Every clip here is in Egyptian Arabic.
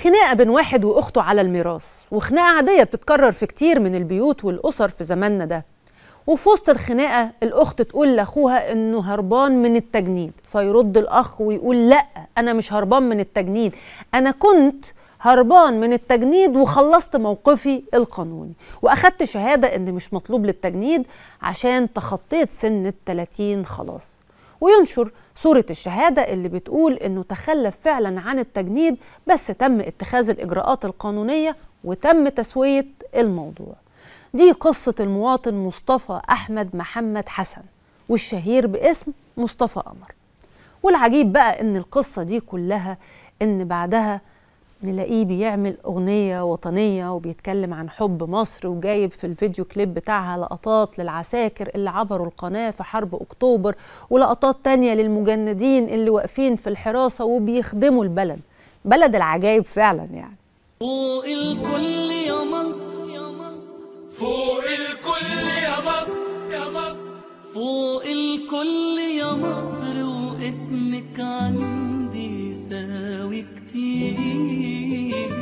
خناقة بين واحد وأخته على الميراث وخناقة عادية بتتكرر في كتير من البيوت والأسر في زماننا ده وفي وسط الخناقة الأخت تقول لأخوها إنه هربان من التجنيد فيرد الأخ ويقول لأ أنا مش هربان من التجنيد أنا كنت هربان من التجنيد وخلصت موقفي القانوني وأخدت شهادة إن مش مطلوب للتجنيد عشان تخطيت سن التلاتين خلاص وينشر صورة الشهادة اللي بتقول إنه تخلف فعلا عن التجنيد بس تم اتخاذ الإجراءات القانونية وتم تسوية الموضوع دي قصة المواطن مصطفى أحمد محمد حسن والشهير باسم مصطفى قمر والعجيب بقى إن القصة دي كلها إن بعدها نلاقيه بيعمل أغنية وطنية وبيتكلم عن حب مصر وجايب في الفيديو كليب بتاعها لقطات للعساكر اللي عبروا القناة في حرب أكتوبر ولقطات تانية للمجندين اللي واقفين في الحراسة وبيخدموا البلد بلد العجايب فعلا يعني فوق الكل يا مصر يا مصر فوق الكل يا مصر يا مصر فوق الكل يا مصر واسمك عندي يساوي كتير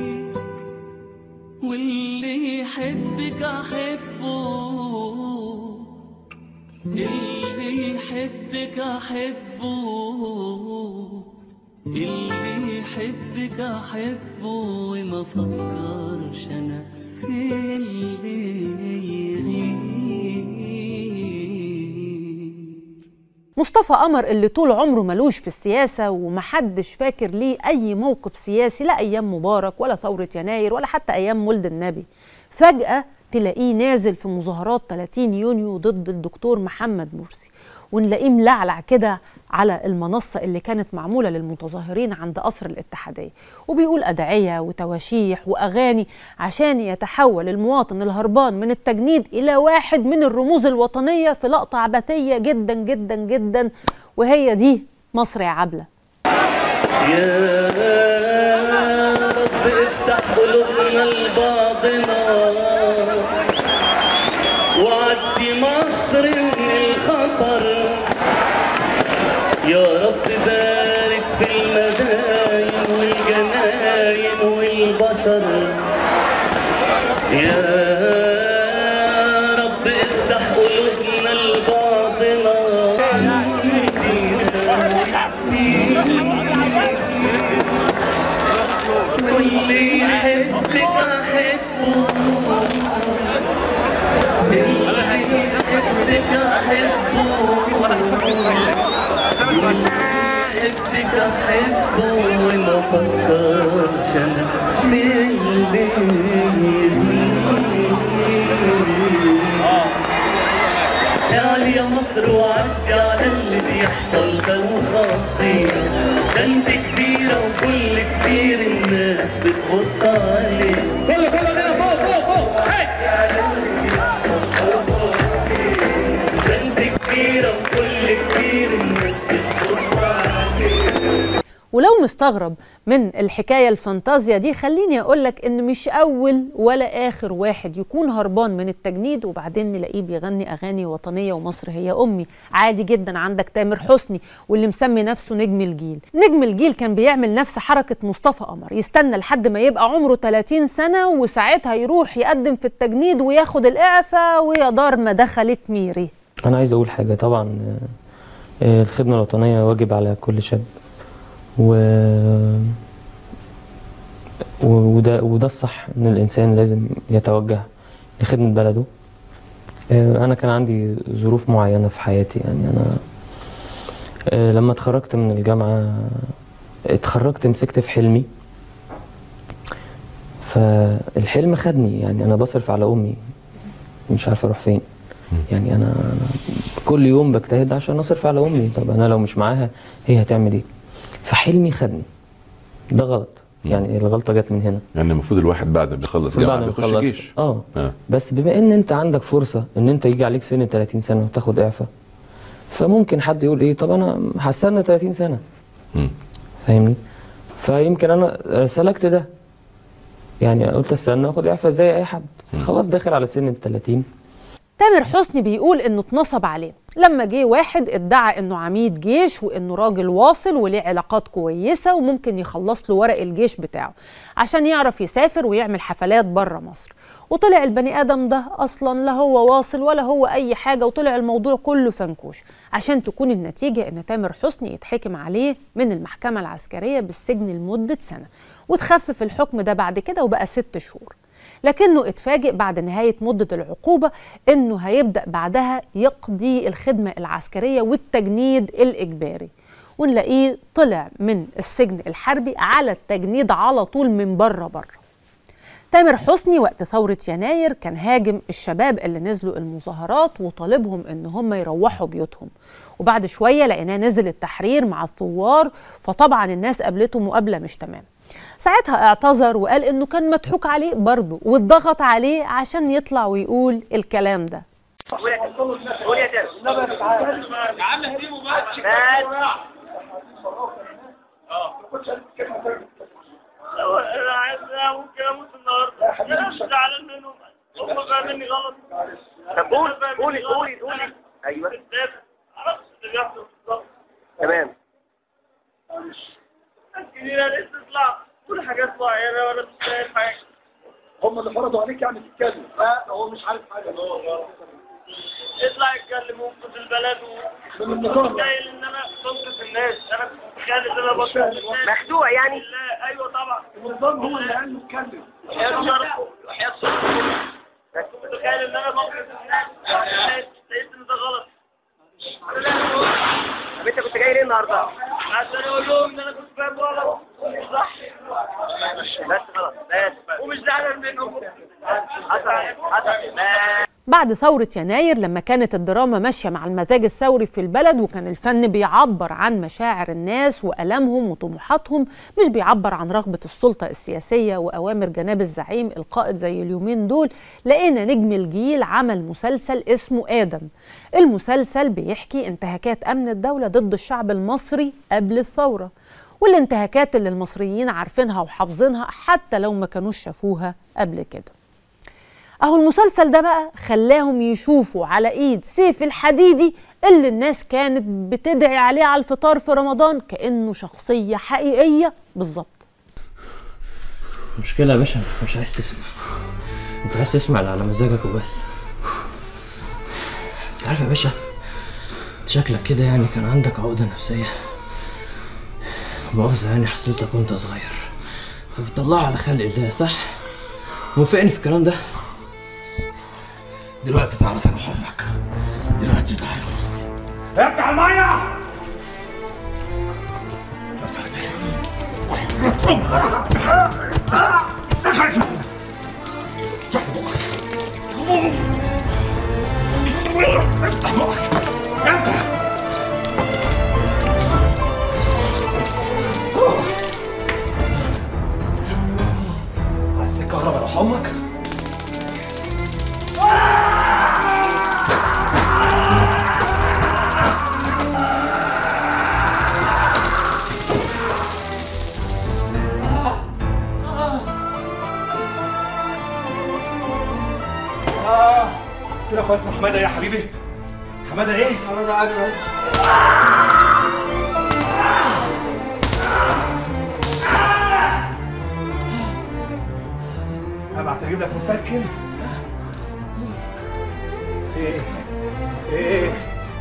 واللي يحبك أحبه اللي يحبك أحبه اللي يحبك أحبه وما فكرش أنا في اللي يغيب مصطفى قمر اللي طول عمره ملوش في السياسة ومحدش فاكر ليه أي موقف سياسي لا أيام مبارك ولا ثورة يناير ولا حتى أيام مولد النبي فجأة تلاقيه نازل في مظاهرات 30 يونيو ضد الدكتور محمد مرسي ونلاقيه ملعلع كده على المنصة اللي كانت معمولة للمتظاهرين عند قصر الاتحادية وبيقول أدعية وتواشيح وأغاني عشان يتحول المواطن الهربان من التجنيد إلى واحد من الرموز الوطنية في لقطة عبثية جدا جدا جدا وهي دي مصر يا عبلة يا رب افتح قلوبنا لبعضنا وعدي مصر من الخطر يا رب بارك في المداين والجناين والبشر يا رب افتح قلوبنا لبعضنا واللي يحبك أحبه اللي يحبك أحبه يحبك أحبه وما فكرش أنا في اللي يغيب تعالي يا مصر وعدي على اللي بيحصل ده وخطير ده انت كبيرة وكل كبير الناس بتبص عليك كله كله كده فوق فوق فوق هاي على اللي بيحصل ده وخطير ده انت كبيرة وكل كبير الناس بتبص عليك ولو مستغرب من الحكاية الفانتازيا دي خليني أقولك إن مش أول ولا آخر واحد يكون هربان من التجنيد وبعدين نلاقيه بيغني أغاني وطنية ومصر هي أمي عادي جدا عندك تامر حسني واللي مسمي نفسه نجم الجيل نجم الجيل كان بيعمل نفس حركة مصطفى قمر يستنى لحد ما يبقى عمره 30 سنة وساعتها يروح يقدم في التجنيد وياخد الإعفاء ويا دار ما دخلت ميري أنا عايز أقول حاجة طبعا آه، آه، الخدمة الوطنية واجب على كل شاب و... و- وده وده الصح إن الإنسان لازم يتوجه لخدمة بلده آه، أنا كان عندي ظروف معينة في حياتي يعني أنا آه، لما اتخرجت من الجامعة اتخرجت مسكت في حلمي فالحلم خدني يعني أنا بصرف على أمي مش عارف أروح فين يعني أنا كل يوم بجتهد عشان اصرف على امي طب انا لو مش معاها هي هتعمل ايه فحلمي خدني ده غلط يعني الغلطه جت من هنا يعني المفروض الواحد بعد ما بيخلص بعد جامعه ما بيخش يخلص- جيش اه آه. بس بما ان انت عندك فرصه ان انت يجي عليك سن 30 سنه وتاخد اعفاء فممكن حد يقول ايه طب انا هستنى 30 سنه مم. فاهمني فيمكن انا سلكت ده يعني قلت استنى اخد اعفاء زي اي حد فخلاص داخل على سن ال 30 تامر حسني بيقول انه اتنصب عليه لما جه واحد ادعى انه عميد جيش وانه راجل واصل وليه علاقات كويسه وممكن يخلص له ورق الجيش بتاعه عشان يعرف يسافر ويعمل حفلات بره مصر وطلع البني ادم ده اصلا لا هو واصل ولا هو اي حاجه وطلع الموضوع كله فنكوش عشان تكون النتيجه ان تامر حسني يتحكم عليه من المحكمه العسكريه بالسجن لمده سنه وتخفف الحكم ده بعد كده وبقى ست شهور لكنه اتفاجئ بعد نهاية مدة العقوبة انه هيبدأ بعدها يقضي الخدمة العسكرية والتجنيد الإجباري ونلاقيه طلع من السجن الحربي على التجنيد على طول من بره بره تامر حسني وقت ثورة يناير كان هاجم الشباب اللي نزلوا المظاهرات وطالبهم ان هم يروحوا بيوتهم وبعد شوية لقيناه نزل التحرير مع الثوار فطبعا الناس قابلته مقابلة مش تمام ساعتها اعتذر وقال انه كان مضحوك عليه برضه واتضغط عليه عشان يطلع ويقول الكلام ده قول يا تامر يا عم هديمه بقى انا عايز ممكن اموت النهارده انا مش زعلان منهم هم فاهميني غلط طب قول قولي قولي قولي ايوه عرفت اللي بيحصل بالظبط تمام الجنينه لسه تطلع كل حاجات معينه وانا مش فاهم حاجه هم اللي فرضوا عليك يعني تتكلم لا هو مش عارف حاجه هو يطلع يتكلم وينقذ البلد و من النظام متخيل ان انا بنقذ الناس انا كنت متخيل ان انا بنقذ الناس مخدوع يعني؟ لا ايوه طبعا النظام هو اللي قال له اتكلم حياة شرف وحياة شرف كنت متخيل ان انا بنقذ الناس لقيت ان ده غلط طب انت كنت جاي ليه النهارده؟ عشان اقول لهم ان انا كنت فاهم غلط صح بس خلاص بس ومش زعلان منهم حصل حصل بس بعد ثورة يناير لما كانت الدراما ماشية مع المزاج الثوري في البلد وكان الفن بيعبر عن مشاعر الناس وألامهم وطموحاتهم مش بيعبر عن رغبة السلطة السياسية وأوامر جناب الزعيم القائد زي اليومين دول لقينا نجم الجيل عمل مسلسل اسمه آدم المسلسل بيحكي انتهاكات أمن الدولة ضد الشعب المصري قبل الثورة والانتهاكات اللي المصريين عارفينها وحافظينها حتى لو ما كانوش شافوها قبل كده اهو المسلسل ده بقى خلاهم يشوفوا على ايد سيف الحديدي اللي الناس كانت بتدعي عليه على الفطار في رمضان كانه شخصيه حقيقيه بالظبط المشكلة يا باشا مش عايز تسمع انت عايز تسمع اللي على مزاجك وبس انت عارف يا باشا انت شكلك كده يعني كان عندك عقدة نفسية مؤاخذة يعني حصلتك وانت صغير فبتطلعها على خلق الله صح؟ موافقني في الكلام ده؟ دلوقتي تعرف انا حبك دلوقتي تعرف افتح الميه افتح افتح بقك افتح عايز تكهرب على حمك؟ قلت له اخويا اسمه حماده ايه يا حبيبي؟ حماده ايه؟ حمادة عجبك ابعت اجيب لك مسكن ايه ايه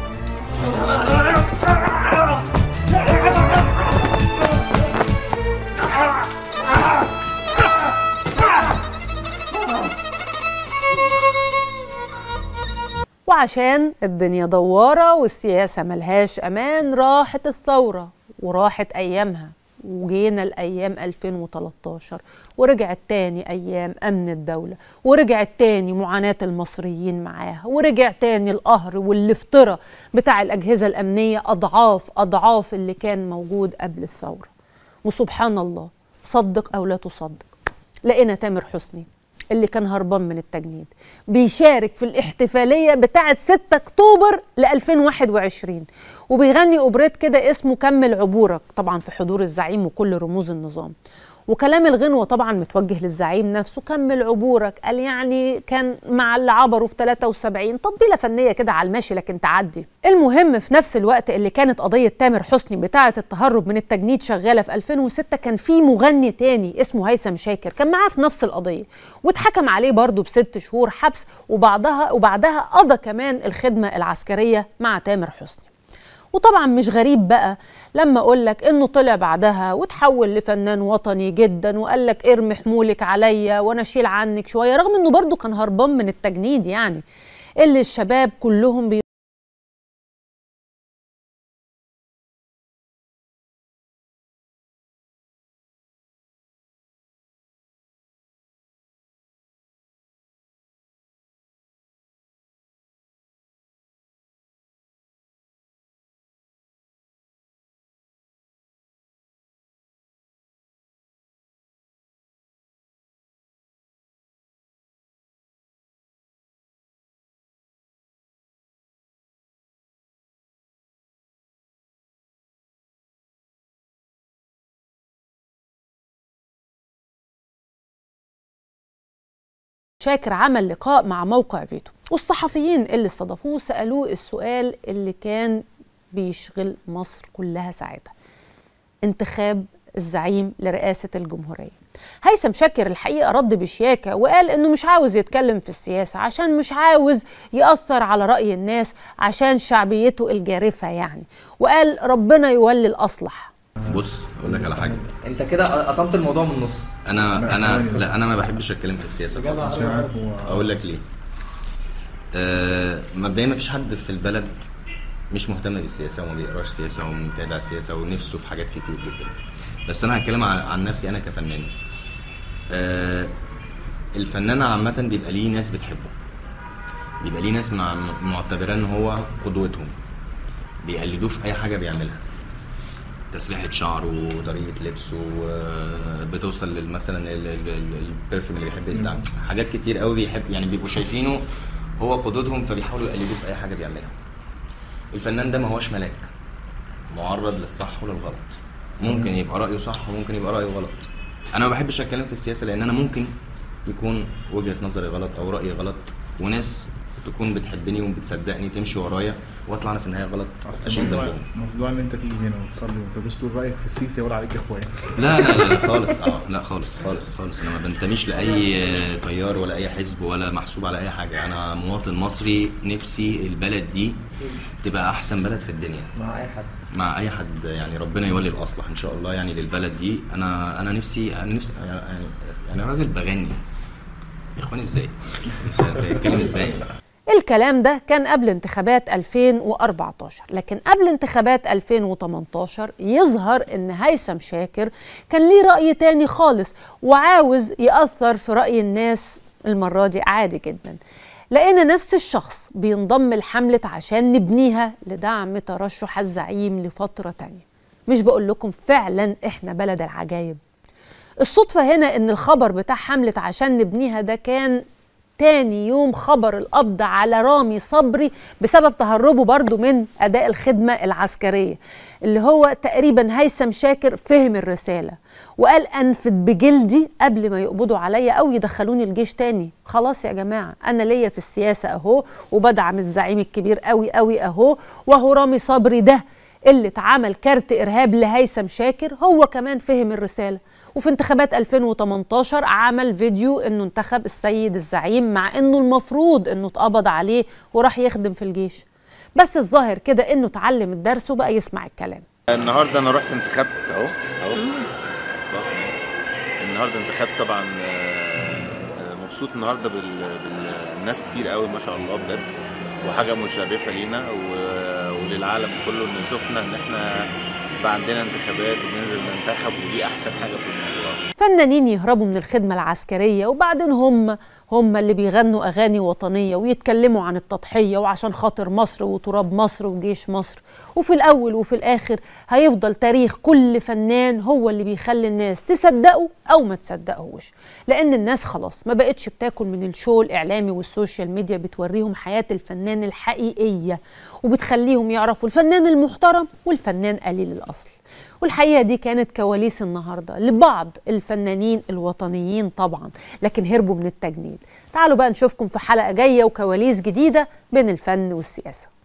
وعشان الدنيا دوارة والسياسة ملهاش أمان راحت الثورة وراحت أيامها وجينا الأيام 2013 ورجعت تاني أيام أمن الدولة ورجعت تاني معاناة المصريين معاها ورجع تاني القهر والافتراء بتاع الأجهزة الأمنية أضعاف أضعاف اللي كان موجود قبل الثورة وسبحان الله صدق أو لا تصدق لقينا تامر حسني اللي كان هربان من التجنيد بيشارك في الاحتفالية بتاعة 6 أكتوبر ل 2021 وبيغني أوبريت كده اسمه كمل عبورك طبعا في حضور الزعيم وكل رموز النظام وكلام الغنوة طبعا متوجه للزعيم نفسه كمل عبورك قال يعني كان مع اللي عبروا في 73 تطبيلة فنية كده على الماشي لكن تعدي المهم في نفس الوقت اللي كانت قضية تامر حسني بتاعة التهرب من التجنيد شغالة في 2006 كان في مغني تاني اسمه هيثم شاكر كان معاه في نفس القضية واتحكم عليه برضه بست شهور حبس وبعدها وبعدها قضى كمان الخدمة العسكرية مع تامر حسني وطبعا مش غريب بقى لما اقول لك انه طلع بعدها وتحول لفنان وطني جدا وقال لك ارمي حمولك عليا وانا اشيل عنك شويه رغم انه برضه كان هربان من التجنيد يعني اللي الشباب كلهم بي شاكر عمل لقاء مع موقع فيتو والصحفيين اللي استضافوه سألوه السؤال اللي كان بيشغل مصر كلها ساعتها انتخاب الزعيم لرئاسة الجمهورية هيثم شاكر الحقيقة رد بشياكة وقال انه مش عاوز يتكلم في السياسة عشان مش عاوز يأثر على رأي الناس عشان شعبيته الجارفة يعني وقال ربنا يولي الأصلح بص اقول لك على حاجه انت كده قطمت الموضوع من النص انا انا لا انا ما بحبش اتكلم في السياسه خالص اقول لك ليه آه مبدئيا ما فيش حد في البلد مش مهتم بالسياسه وما بيقراش سياسه ومتابع السياسه ونفسه في حاجات كتير جدا بس انا هتكلم عن, عن نفسي انا كفنان آه الفنان عامه بيبقى ليه ناس بتحبه بيبقى ليه ناس مع معتبراه ان هو قدوتهم بيقلدوه في اي حاجه بيعملها تسريحه شعره وطريقه لبسه آه، بتوصل لل- مثلا ال- ال- ال- البرفيوم اللي بيحب يستعمل حاجات كتير قوي بيحب يعني بيبقوا شايفينه هو قدوتهم فبيحاولوا يقلدوه في اي حاجه بيعملها الفنان ده ما هوش ملاك معرض للصح وللغلط ممكن يبقى رايه صح وممكن يبقى رايه غلط انا ما بحبش اتكلم في السياسه لان انا ممكن يكون وجهه نظري غلط او رايي غلط وناس تكون بتحبني وبتصدقني تمشي ورايا واطلع انا في النهايه غلط اشيل ذنبهم موضوع ان انت تيجي هنا وتصلي وما تقدرش تقول رايك في السيسي ولا عليك اخوان لا لا لا, لا خالص اه لا خالص خالص خالص انا ما بنتميش لاي تيار ولا اي حزب ولا محسوب على اي حاجه انا مواطن مصري نفسي البلد دي تبقى احسن بلد في الدنيا مع اي حد مع اي حد يعني ربنا يولي الاصلح ان شاء الله يعني للبلد دي انا انا نفسي انا نفسي يعني انا راجل بغني يا اخواني ازاي؟ انت بتتكلم ازاي؟ الكلام ده كان قبل انتخابات 2014 لكن قبل انتخابات 2018 يظهر ان هيثم شاكر كان ليه رأي تاني خالص وعاوز يأثر في رأي الناس المرة دي عادي جدا لقينا نفس الشخص بينضم لحملة عشان نبنيها لدعم ترشح الزعيم لفترة تانية مش بقول لكم فعلا احنا بلد العجايب الصدفة هنا ان الخبر بتاع حملة عشان نبنيها ده كان تاني يوم خبر القبض على رامي صبري بسبب تهربه برضو من أداء الخدمة العسكرية اللي هو تقريبا هيثم شاكر فهم الرسالة وقال أنفد بجلدي قبل ما يقبضوا عليا أو يدخلوني الجيش تاني خلاص يا جماعة أنا ليا في السياسة أهو وبدعم الزعيم الكبير قوي قوي أهو وهو رامي صبري ده اللي اتعمل كارت إرهاب لهيثم شاكر هو كمان فهم الرسالة وفي انتخابات 2018 عمل فيديو انه انتخب السيد الزعيم مع انه المفروض انه اتقبض عليه وراح يخدم في الجيش بس الظاهر كده انه اتعلم الدرس وبقى يسمع الكلام النهارده انا رحت انتخبت اهو اهو خلاص النهارده انتخبت طبعا آه، آه، مبسوط النهارده بال- بالناس كتير قوي ما شاء الله بجد وحاجه مشرفه لينا و- وللعالم كله ان شفنا ان احنا بقى عندنا انتخابات وبننزل ننتخب ودي احسن حاجه في الموضوع فنانين يهربوا من الخدمة العسكرية وبعدين هم هم اللي بيغنوا أغاني وطنية ويتكلموا عن التضحية وعشان خاطر مصر وتراب مصر وجيش مصر وفي الأول وفي الآخر هيفضل تاريخ كل فنان هو اللي بيخلي الناس تصدقه أو ما تصدقهوش لأن الناس خلاص ما بقتش بتاكل من الشو الإعلامي والسوشيال ميديا بتوريهم حياة الفنان الحقيقية وبتخليهم يعرفوا الفنان المحترم والفنان قليل الأصل والحقيقة دي كانت كواليس النهاردة لبعض الفنانين الوطنيين طبعا لكن هربوا من التجنيد تعالوا بقى نشوفكم في حلقة جاية وكواليس جديدة بين الفن والسياسة